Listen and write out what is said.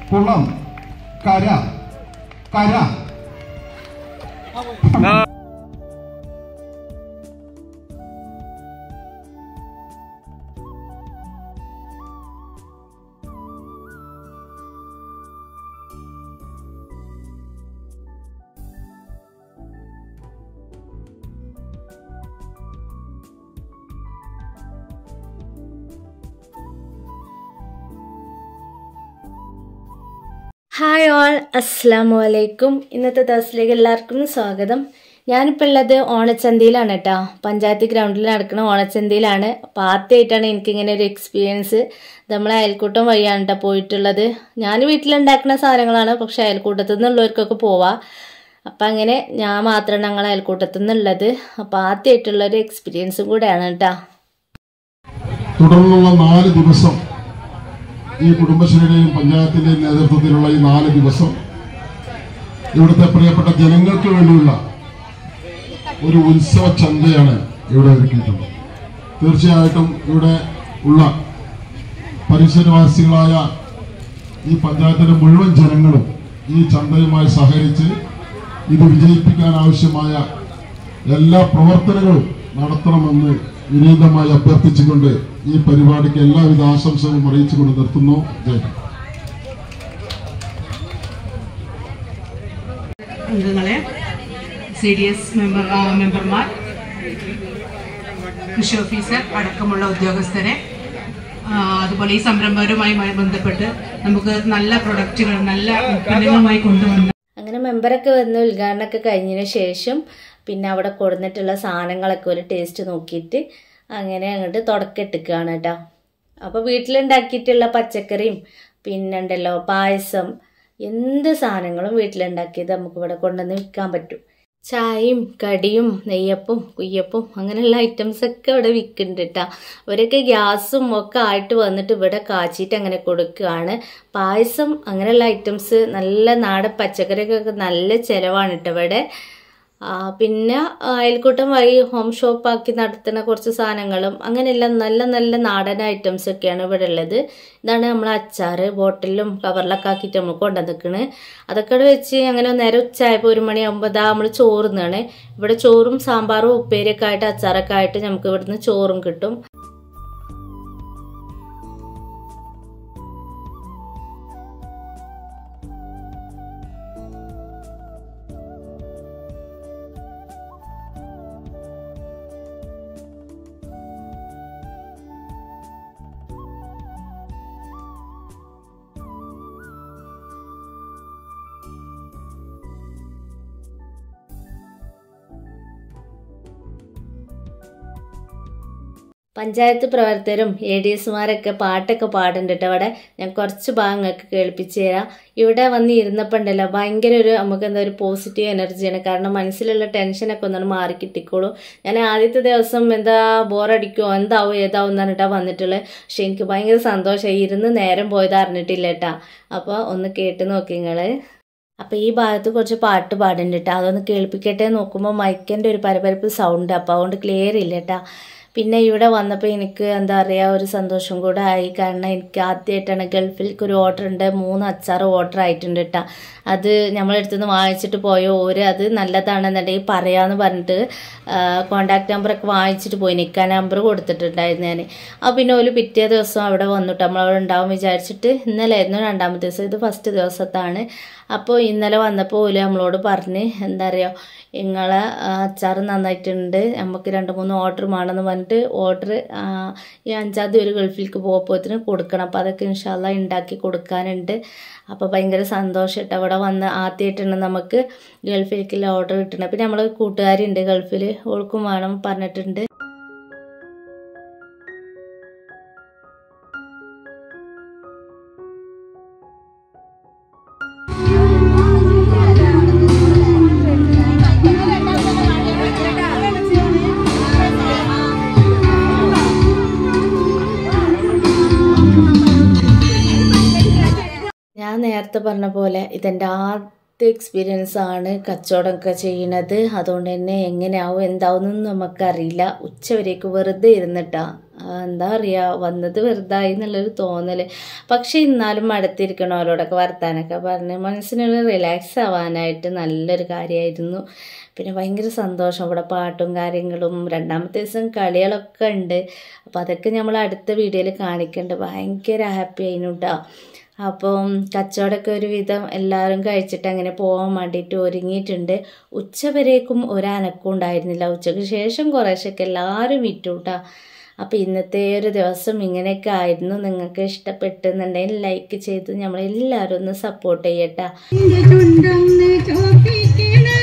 കുളം കര കര ഹായ് ഓൾ അസ്സാമു അലൈക്കും ഇന്നത്തെ ദിവസത്തിലേക്ക് എല്ലാവർക്കും സ്വാഗതം ഞാനിപ്പോൾ ഉള്ളത് ഓണച്ചന്തയിലാണ് കേട്ടോ പഞ്ചായത്ത് ഗ്രൗണ്ടിൽ നടക്കുന്ന ഓണച്ചന്തയിലാണ് അപ്പോൾ ആദ്യമായിട്ടാണ് എനിക്കിങ്ങനെ ഒരു എക്സ്പീരിയൻസ് നമ്മളെ അയൽക്കൂട്ടം വഴിയാണ് കേട്ടോ പോയിട്ടുള്ളത് ഞാൻ വീട്ടിലുണ്ടാക്കുന്ന സാധനങ്ങളാണ് പക്ഷെ അയൽക്കൂട്ടത്തിൽ നിന്നുള്ളവർക്കൊക്കെ പോവാം അപ്പം അങ്ങനെ ഞാൻ മാത്രമാണ് ഞങ്ങൾ അയൽക്കൂട്ടത്തിൽ നിന്നുള്ളത് അപ്പോൾ ആദ്യമായിട്ടുള്ള ഒരു എക്സ്പീരിയൻസും കൂടെയാണ് കേട്ടോ തുടർന്നുള്ള നാല് ദിവസം ഈ കുടുംബശ്രീയുടെയും പഞ്ചായത്തിന്റെയും നേതൃത്വത്തിലുള്ള ഈ നാല് ദിവസം ഇവിടുത്തെ പ്രിയപ്പെട്ട ജനങ്ങൾക്ക് വേണ്ടിയുള്ള ഒരു ഉത്സവ ചന്തയാണ് ഇവിടെ ഒരുക്കിയിട്ടുള്ളത് തീർച്ചയായിട്ടും ഇവിടെ ഉള്ള പരിസരവാസികളായ ഈ പഞ്ചായത്തിലെ മുഴുവൻ ജനങ്ങളും ഈ ചന്തയുമായി സഹകരിച്ച് ഇത് വിജയിപ്പിക്കാൻ ആവശ്യമായ എല്ലാ പ്രവർത്തനങ്ങളും നടത്തണമെന്ന് വിനീതമായി അഭ്യർത്ഥിച്ചുകൊണ്ട് ഈ പരിപാടിക്ക് എല്ലാവിധ ആശംസകളും അറിയിച്ചുകൊണ്ട് നിർത്തുന്നു ജയ് ഹിന്ദ്. അംഗങ്ങളെ സി ഡി എസ് മെമ്പർ ആ, മെമ്പർമാർ കൃഷി ഓഫീസർ അടക്കമുള്ള ഉദ്യോഗസ്ഥരെ ആ, അതുപോലെ ഈ സംരംഭകരുമായി ബന്ധപ്പെട്ട് നമുക്ക് നല്ല പ്രൊഡക്റ്റുകൾ നല്ല ഉൽപ്പന്നങ്ങളുമായി കൊണ്ടുവന്ന അങ്ങനെ മെമ്പറൊക്കെ വന്ന് ഉദ്ഘാടനമൊക്കെ കഴിഞ്ഞതിന് ശേഷം പിന്നെ അവിടെ കൊടുന്നിട്ടുള്ള സാധനങ്ങളൊക്കെ ഒരു ടേസ്റ്റ് നോക്കിയിട്ട് അങ്ങനെ അങ്ങോട്ട് തുടക്കിട്ടിക്കുകയാണ് കേട്ടോ അപ്പോൾ വീട്ടിലുണ്ടാക്കിയിട്ടുള്ള പച്ചക്കറിയും പിന്നെ ഉണ്ടല്ലോ പായസം എന്ത് സാധനങ്ങളും വീട്ടിലുണ്ടാക്കിയത് നമുക്ക് ഇവിടെ കൊണ്ടുവന്ന് വിൽക്കാൻ പറ്റും ചായയും കടിയും നെയ്യപ്പും കുയ്യപ്പും അങ്ങനെയുള്ള ഐറ്റംസ് ഒക്കെ ഇവിടെ വിൽക്കുന്നുണ്ട് കേട്ടോ അവരൊക്കെ ഗ്യാസും ഒക്കെ ആയിട്ട് വന്നിട്ട് ഇവിടെ കാച്ചിട്ട് അങ്ങനെ കൊടുക്കുകയാണ് പായസം അങ്ങനെയുള്ള ഐറ്റംസ് നല്ല നാടൻ പച്ചക്കറിക്കൊക്കെ നല്ല ചിലവാണ് കേട്ടോ ഇവിടെ ആ, പിന്നെ ആ, അയൽക്കൂട്ടം വഴി ഹോം ഷോപ്പാക്കി നടത്തുന്ന കുറച്ച് സാധനങ്ങളും അങ്ങനെയെല്ലാം നല്ല നല്ല നാടൻ ഐറ്റംസ് ഒക്കെയാണ് ഇവിടെ ഉള്ളത് ഇതാണ് നമ്മൾ അച്ചാറ് ബോട്ടിലും കവറിലൊക്കെ ആക്കിയിട്ട് നമ്മൾ കൊണ്ടുവന്നിക്കണ് അതൊക്കെ ഇവിടെ വെച്ച് അങ്ങനെ നേരെ ഉച്ചയായപ്പോൾ ഒരു മണിയാകുമ്പോൾ ഇതാ നമ്മൾ ചോറുന്നാണ് ഇവിടെ ചോറും സാമ്പാറും ഉപ്പേരിയൊക്കെ ആയിട്ട് അച്ചാറൊക്കെ ആയിട്ട് നമുക്ക് ഇവിടുന്ന് ചോറും കിട്ടും പഞ്ചായത്ത് പ്രവർത്തകരും എ ഡി എസുമാരൊക്കെ പാട്ടൊക്കെ പാടുന്നുണ്ട് കേട്ടോ അവിടെ ഞാൻ കുറച്ച് ഭാഗങ്ങൾക്ക് കേൾപ്പിച്ചു തരാം ഇവിടെ വന്ന് ഇരുന്നപ്പോൾ ഉണ്ടല്ലോ ഭയങ്കര ഒരു നമുക്ക് എന്താ ഒരു പോസിറ്റീവ് എനർജിയാണ് കാരണം മനസ്സിലുള്ള ടെൻഷനൊക്കെ ഒന്നാണ് മാറി കിട്ടിക്കോളൂ ഞാൻ ആദ്യത്തെ ദിവസം എന്താ ബോറടിക്കുമോ എന്താവും ഏതാവും എന്ന് പറഞ്ഞിട്ടാണ് വന്നിട്ടുള്ളത് പക്ഷെ എനിക്ക് ഭയങ്കര സന്തോഷമായി ഇരുന്ന് നേരം പോയത് അറിഞ്ഞിട്ടില്ല കേട്ടാ അപ്പോൾ ഒന്ന് കേട്ട് നോക്കി നിങ്ങള് അപ്പോൾ ഈ ഭാഗത്ത് കുറച്ച് പാട്ട് പാടുന്നുണ്ട് കേട്ടോ അതൊന്ന് കേൾപ്പിക്കട്ടെ നോക്കുമ്പോൾ മൈക്കിൻ്റെ ഒരു പരപരപ്പ് സൗണ്ട് അപ്പോൾ അതുകൊണ്ട് ക്ലിയർ ഇല്ല കേട്ടോ പിന്നെ ഇവിടെ വന്നപ്പോൾ എനിക്ക് എന്താ പറയുക ഒരു സന്തോഷം കൂടെ ആയി കാരണം എനിക്ക് ആദ്യമായിട്ടാണ് ഗൾഫിലേക്ക് ഒരു ഓർഡർ ഉണ്ട് മൂന്ന് അച്ചാർ ഓർഡർ ആയിട്ടുണ്ട് കേട്ടോ അത് നമ്മളടുത്ത് നിന്ന് വാങ്ങിച്ചിട്ട് പോയ ഓര് അത് നല്ലതാണെന്നുണ്ടെങ്കിൽ പറയാമെന്ന് പറഞ്ഞിട്ട് കോണ്ടാക്ട് നമ്പറൊക്കെ വാങ്ങിച്ചിട്ട് പോയി നിൽക്കാൻ നമ്പർ കൊടുത്തിട്ടുണ്ടായിരുന്നു ഞാൻ അപ്പോൾ പിന്നെ ഒരു പിറ്റേ ദിവസം അവിടെ വന്നിട്ട് നമ്മളവിടെ ഉണ്ടാവും വിചാരിച്ചിട്ട് ഇന്നലെ ആയിരുന്നു രണ്ടാമത്തെ ദിവസം ഇത് ഫസ്റ്റ് ദിവസത്താണ് അപ്പോൾ ഇന്നലെ വന്നപ്പോൾ ഓല് നമ്മളോട് പറഞ്ഞ് എന്താ പറയുക നിങ്ങളെ അച്ചാർ നന്നായിട്ടുണ്ട് നമുക്ക് രണ്ട് മൂന്ന് ഓർഡർ വേണമെന്ന് പറഞ്ഞിട്ട് ഓർഡർ ഈ അഞ്ചാം തീയതി ഒരു ഗൾഫിലേക്ക് പോകുമ്പോഴത്തേന് കൊടുക്കണം അപ്പോൾ അതൊക്കെ ഇൻഷാല്ല ഉണ്ടാക്കി കൊടുക്കാനുണ്ട് അപ്പോൾ ഭയങ്കര സന്തോഷം കേട്ടോ അവിടെ വന്ന് ആദ്യമായിട്ടാണ് നമുക്ക് ഗൾഫിലേക്കുള്ള ഓർഡർ കിട്ടണം പിന്നെ നമ്മളെ കൂട്ടുകാരുണ്ട് ഗൾഫിൽ ഓൾക്കും വേണം പറഞ്ഞിട്ടുണ്ട് ഞാൻ നേരത്തെ പറഞ്ഞ പോലെ ഇതെൻ്റെ ആദ്യ എക്സ്പീരിയൻസ് ആണ് കച്ചവടമൊക്കെ ചെയ്യണത് അതുകൊണ്ട് തന്നെ എങ്ങനെയാവും എന്താവും എന്നൊന്നും നമുക്കറിയില്ല ഉച്ചവരേക്ക് വെറുതെ ഇരുന്നിട്ടാ ആ, എന്താ പറയുക വന്നത് വെറുതായി എന്നുള്ളൊരു തോന്നൽ പക്ഷെ എന്നാലും അടുത്തിരിക്കണവരോടൊക്കെ വർത്താനൊക്കെ പറഞ്ഞ് മനസ്സിനൊരു റിലാക്സ് ആവാനായിട്ട് നല്ലൊരു കാര്യമായിരുന്നു പിന്നെ ഭയങ്കര സന്തോഷം ഇവിടെ പാട്ടും കാര്യങ്ങളും രണ്ടാമത്തെ ദിവസം കളികളൊക്കെ ഉണ്ട് അപ്പോൾ അതൊക്കെ നമ്മൾ അടുത്ത വീഡിയോയിൽ കാണിക്കുന്നുണ്ട് ഭയങ്കര ഹാപ്പി ആയിരുന്നു കേട്ടോ അപ്പം കച്ചവടമൊക്കെ ഒരുവിധം എല്ലാവരും കഴിച്ചിട്ട് അങ്ങനെ പോകാൻ വേണ്ടിയിട്ട് ഒരുങ്ങിയിട്ടുണ്ട് ഉച്ചവരേക്കും ഒരനക്കം ഉണ്ടായിരുന്നില്ല ഉച്ചയ്ക്ക് ശേഷം കുറേശ്ശൊക്കെ എല്ലാവരും വിറ്റു കേട്ടോ അപ്പോൾ ഇന്നത്തെ ഒരു ദിവസം ഇങ്ങനെയൊക്കെ ആയിരുന്നു നിങ്ങൾക്ക് ഇഷ്ടപ്പെട്ടെന്നുണ്ടെങ്കിൽ ലൈക്ക് ചെയ്ത് നമ്മളെല്ലാവരും ഒന്ന് സപ്പോർട്ട് ചെയ്യട്ടാ ചുണ്ടൊന്ന് ചോപ്പിക്കണം